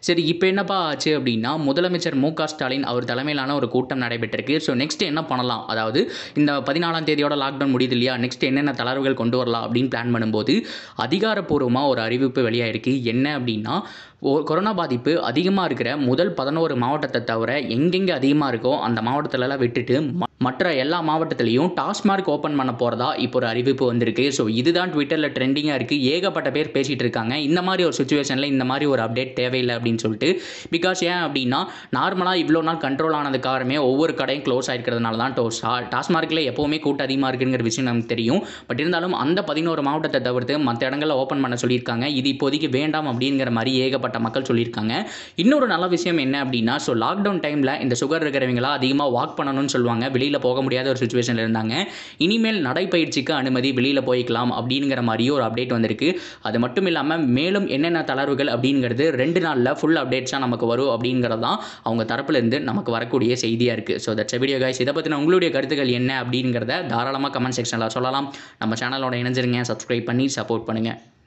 சரி இப்போ என்னப்பா ஆச்சு அப்படின்னா முதலமைச்சர் மு க ஸ்டாலின் அவர் தலைமையிலான ஒரு கூட்டம் நடைபெற்றிருக்கு ஸோ நெக்ஸ்ட் என்ன பண்ணலாம் அதாவது இந்த பதினாலாம் தேதியோட லாக்டவுன் முடியுது இல்லையா நெக்ஸ்ட் என்னென்ன தளர்வுகள் கொண்டு வரலாம் அப்படின்னு பிளான் பண்ணும்போது அதிகாரப்பூர்வமாக ஒரு அறிவிப்பு வெளியாயிருக்கு என்ன அப்படின்னா ஓ- கொரோனா பாதிப்பு அதிகமாக இருக்கிற முதல் பதினோரு மாவட்டத்தை தவிர எங்கெங்கே அதிகமாக இருக்கோ அந்த மாவட்டத்திலலாம் விட்டுட்டு ம- மற்ற எல்லா மாவட்டத்திலையும் டாஸ்மார்க் ஓப்பன் பண்ண போகிறதா இப்போ ஒரு அறிவிப்பு வந்திருக்கு ஸோ இதுதான் ட்விட்டரில் ட்ரெண்டிங்காக இருக்குது ஏகப்பட்ட பேர் பேசிகிட்டு இருக்காங்க இந்த மாதிரி ஒரு சுச்சுவேஷனில் இந்த மாதிரி ஒரு அப்டேட் தேவையில்லை அப்படின்னு சொல்லிட்டு பிகாஸ் ஏன் அப்படின்னா நார்மலாக இவ்வளோ நாள் கண்ட்ரோல் ஆனது காரணமே ஒவ்வொரு கடையும் க்ளோஸ் ஆகிருக்கிறதுனால தான் டோஸ் டாஸ்மார்க்கில் எப்போவுமே கூட்டம் அதிகமாக இருக்குங்கிற விஷயம் நமக்கு தெரியும் பட் இருந்தாலும் அந்த பதினோரு மாவட்டத்தை தவிர்த்து மற்ற இடங்களில் ஓப்பன் பண்ண சொல்லியிருக்காங்க இது இப்போதைக்கு வேண்டாம் அப்படிங்கிற மாதிரி ஏகப்பட்ட மக்கள் சொல்லியிருக்காங்க இன்னொரு நல்ல விஷயம் என்ன அப்படின்னா ஸோ லாக்டவுன் டைமில் இந்த சுகர் இருக்கிறவங்களா அதிகமாக வாக் பண்ணணும்னு சொல்லுவாங்க வெளியில் போக முடியாத ஒரு சுச்சுவேஷனில் இருந்தாங்க இனிமேல் நடைப்பயிற்சிக்கு அனுமதி வெளியில் போய்க்கலாம் அப்படிங்கிற மாதிரியும் ஒரு அப்டேட் வந்திருக்கு அது மட்டும் இல்லாமல் மேலும் என்னென்ன தளர்வுகள் அப்படிங்கிறது ரெண்டு நாளில் ஃபுல் அப்டேட்ஸாக நமக்கு வரும் அப்படிங்கிறது தான் அவங்க தரப்புலேருந்து நமக்கு வரக்கூடிய செய்தியாக இருக்குது ஸோ தட்ஸ் வீடியோ guys இதை பற்றின உங்களுடைய கருத்துக்கள் என்ன அப்படிங்கிறத தாராளமாக கமெண்ட் செக்ஷனில் சொல்லலாம் நம்ம சேனலோட இணைஞ்சிருங்க சப்ஸ்கிரைப் பண்ணி சப்போர்ட் பண்ணுங்கள்